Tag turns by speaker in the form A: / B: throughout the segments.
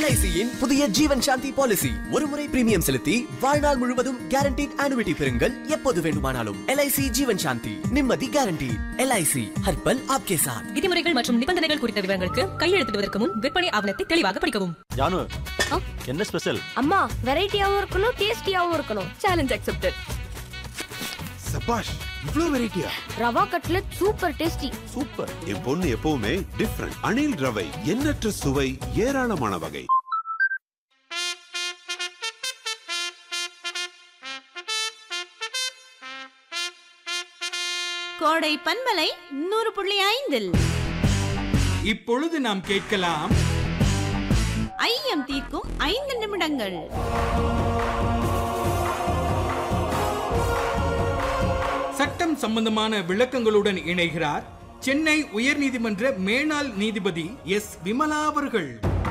A: எல்ஐசியின் புதிய ஜீவன் சாந்தி பாலிசி ஒரு முறை பிரீமியம் செலுத்தி வாழ்நாள் முழுவதும் கேரண்டீட் ஆனுவிட்டி பெறுங்கள் எப்போது வேண்டுமானாலும் எல்ஐசி ஜீவன் சாந்தி நிம்மதி கேரண்டி எல்ஐசி ஹர்பல் ஆப்கே சாத்
B: விதிமுறைகள் மற்றும் நிபந்தனைகள் குறித்த விவரங்களுக்கு கையெழுத்திடுவதற்கு முன் விற்பனை ஆவணத்தை தெளிவாக படிக்கவும்
C: ஜானு
D: ஆ?
C: என்ன ஸ்பெஷல்
D: அம்மா வெரைட்டியாவும் இருக்கணும் டேஸ்டியாவும் இருக்கணும்
B: சேலஞ்ச் அக்செப்டட்
E: சபாஷ் இவ்ளோ வெரைட்டியா
D: rava cutlet super tasty
C: super
E: என் பொண்ணு எப்பவுமே டிஃப்ரெண்ட் அணில் ரவை எண்ணற்ற சுவை ஏராளமான வகை
F: கோடை பண்பலை நூறு புள்ளி ஐந்தில்
G: இப்பொழுது நாம் கேட்கலாம்
F: ஐயம் தீர்க்கும் ஐந்து நிமிடங்கள்
G: சட்டம் சம்பந்தமான விளக்கங்களுடன் இணைகிறார் சென்னை உயர்நீதிமன்ற மேனாள் நீதிபதி எஸ் விமலா அவர்கள்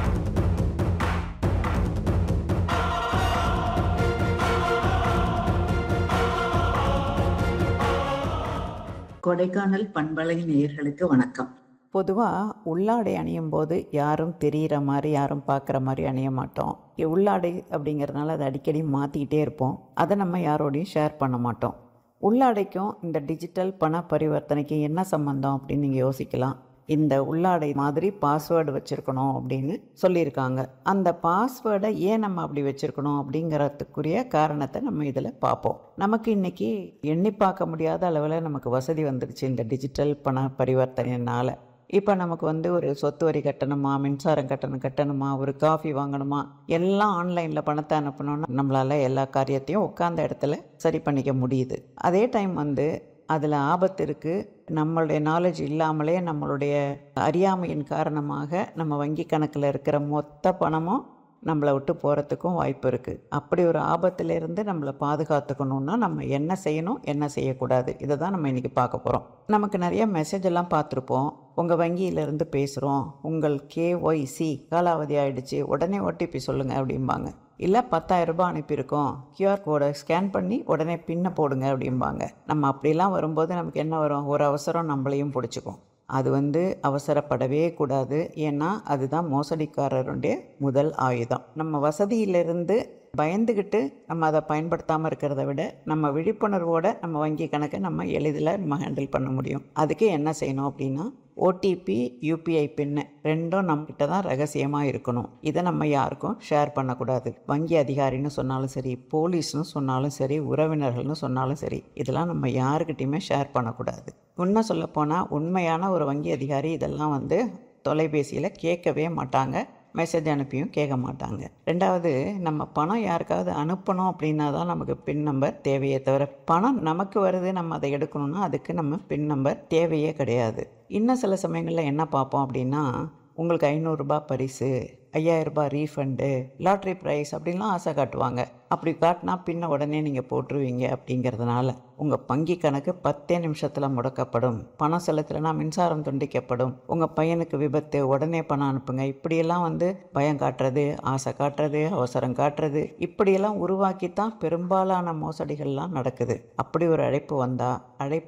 H: கொடைக்கானல் பண்பலை நேயர்களுக்கு வணக்கம்
I: பொதுவாக உள்ளாடை அணியும் போது யாரும் தெரிகிற மாதிரி யாரும் பார்க்குற மாதிரி அணிய மாட்டோம் இ- உள்ளாடை அப்படிங்கிறதுனால அதை அடிக்கடி மாற்றிக்கிட்டே இருப்போம் அதை நம்ம யாரோடையும் ஷேர் பண்ண மாட்டோம் உள்ளாடைக்கும் இந்த டிஜிட்டல் பண பரிவர்த்தனைக்கு என்ன சம்மந்தம் அப்படின்னு நீங்கள் யோசிக்கலாம் இந்த உள்ளாடை மாதிரி பாஸ்வேர்டு வச்சுருக்கணும் அப்படின்னு சொல்லியிருக்காங்க அந்த பாஸ்வேர்டை ஏன் நம்ம அப்படி வச்சுருக்கணும் அப்படிங்கிறதுக்குரிய காரணத்தை நம்ம இதில் பார்ப்போம் நமக்கு இன்றைக்கி எண்ணி பார்க்க முடியாத அளவில் நமக்கு வசதி வந்துடுச்சு இந்த டிஜிட்டல் பண பரிவர்த்தனையினால் இப்போ நமக்கு வந்து ஒரு சொத்து வரி கட்டணுமா மின்சாரம் கட்டணம் கட்டணுமா ஒரு காஃபி வாங்கணுமா எல்லாம் ஆன்லைனில் பணத்தை அனுப்பணும்னா நம்மளால் எல்லா காரியத்தையும் உட்காந்த இடத்துல சரி பண்ணிக்க முடியுது அதே டைம் வந்து அதில் ஆபத்து இருக்குது நம்மளுடைய நாலேஜ் இல்லாமலே நம்மளுடைய அறியாமையின் காரணமாக நம்ம வங்கி கணக்கில் இருக்கிற மொத்த பணமும் நம்மளை விட்டு போகிறதுக்கும் வாய்ப்பு இருக்குது அப்படி ஒரு ஆபத்திலிருந்து நம்மளை பாதுகாத்துக்கணுன்னா நம்ம என்ன செய்யணும் என்ன செய்யக்கூடாது இதை தான் நம்ம இன்றைக்கி பார்க்க போகிறோம் நமக்கு நிறைய மெசேஜ் எல்லாம் பார்த்துருப்போம் உங்கள் வங்கியிலேருந்து பேசுகிறோம் உங்கள் கேஒய்சி காலாவதி ஆயிடுச்சு உடனே ஓடிபி சொல்லுங்கள் அப்படிம்பாங்க இல்லை பத்தாயிரம் ரூபாய் அனுப்பியிருக்கோம் கியூஆர் கோடை ஸ்கேன் பண்ணி உடனே பின்னை போடுங்க அப்படிம்பாங்க நம்ம அப்படிலாம் வரும்போது நமக்கு என்ன வரும் ஒரு அவசரம் நம்மளையும் பிடிச்சிக்கும் அது வந்து அவசரப்படவே கூடாது ஏன்னா அதுதான் மோசடிக்காரருடைய முதல் ஆயுதம் நம்ம வசதியிலிருந்து பயந்துக்கிட்டு நம்ம அதை பயன்படுத்தாமல் இருக்கிறத விட நம்ம விழிப்புணர்வோட நம்ம வங்கி கணக்கை நம்ம எளிதில் நம்ம ஹேண்டில் பண்ண முடியும் அதுக்கு என்ன செய்யணும் அப்படின்னா ஓடிபி யூபிஐ பின்னு ரெண்டும் நம்மக்கிட்ட தான் ரகசியமாக இருக்கணும் இதை நம்ம யாருக்கும் ஷேர் பண்ணக்கூடாது வங்கி அதிகாரின்னு சொன்னாலும் சரி போலீஸ்னு சொன்னாலும் சரி உறவினர்கள்னு சொன்னாலும் சரி இதெல்லாம் நம்ம யாருக்கிட்டையுமே ஷேர் பண்ணக்கூடாது உண்மை சொல்லப்போனால் உண்மையான ஒரு வங்கி அதிகாரி இதெல்லாம் வந்து தொலைபேசியில் கேட்கவே மாட்டாங்க மெசேஜ் அனுப்பியும் கேட்க மாட்டாங்க ரெண்டாவது நம்ம பணம் யாருக்காவது அனுப்பணும் அப்படின்னா தான் நமக்கு பின் நம்பர் தேவையே தவிர பணம் நமக்கு வருது நம்ம அதை எடுக்கணும்னா அதுக்கு நம்ம பின் நம்பர் தேவையே கிடையாது இன்னும் சில சமயங்களில் என்ன பார்ப்போம் அப்படின்னா உங்களுக்கு ஐநூறுரூபா பரிசு ஐயாயிரரூபா ரீஃபண்டு லாட்ரி ப்ரைஸ் அப்படின்லாம் ஆசை காட்டுவாங்க அப்படி காட்டினா பின்ன உடனே நீங்கள் போட்டுருவீங்க அப்படிங்கிறதுனால உங்கள் வங்கி கணக்கு பத்தே நிமிஷத்தில் முடக்கப்படும் பணம் செலுத்தலைன்னா மின்சாரம் துண்டிக்கப்படும் உங்கள் பையனுக்கு விபத்து உடனே பணம் அனுப்புங்க இப்படியெல்லாம் வந்து பயம் காட்டுறது ஆசை காட்டுறது அவசரம் காட்டுறது இப்படியெல்லாம் உருவாக்கி தான் பெரும்பாலான மோசடிகள்லாம் நடக்குது அப்படி ஒரு அழைப்பு வந்தால் அழைப்பு